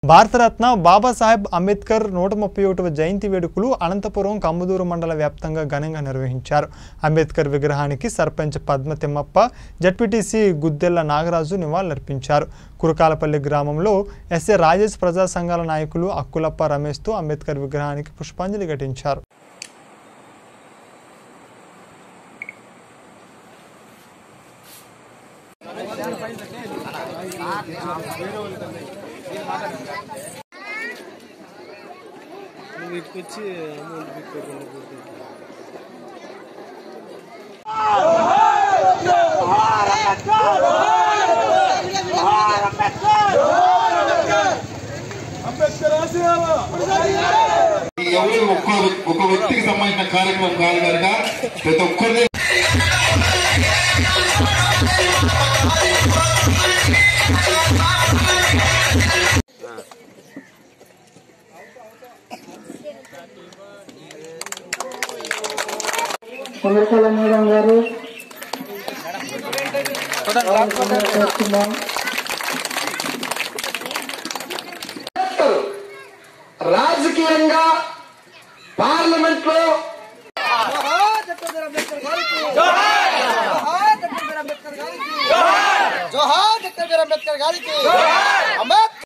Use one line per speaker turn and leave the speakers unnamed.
భారతరత్న బాబాసాహెబ్ అంబేద్కర్ నూట ముప్పై ఒకటవ జయంతి వేడుకలు అనంతపురం కమ్మదూరు మండల వ్యాప్తంగా ఘనంగా నిర్వహించారు అంబేద్కర్ విగ్రహానికి సర్పంచ్ పద్మ తిమ్మప్ప జడ్పీటీసీ గుద్దెల్ల నాగరాజు నివాళులర్పించారు కురకాలపల్లి గ్రామంలో ఎస్ఏ రాజేష్ ప్రజా సంఘాల నాయకులు అక్కులప్ప రమేష్తో అంబేద్కర్ విగ్రహానికి పుష్పాంజలి ఘటించారు
వీటికి వచ్చి అమౌంట్ పెట్టుకోకుండా పోతుంది.
ఎవరు ఒక్క ఒక వ్యక్తికి సంబంధించిన కార్యక్రమం కాదు కనుక ప్రతి ఒక్కరిని
చంద్రకళ మేడం గారు చేస్తున్నాం
రాజకీయంగా పార్లమెంట్ లో
జోహార్ డాక్టర్ బిఆర్ అంబేద్కర్ గారికి అంబేద్కర్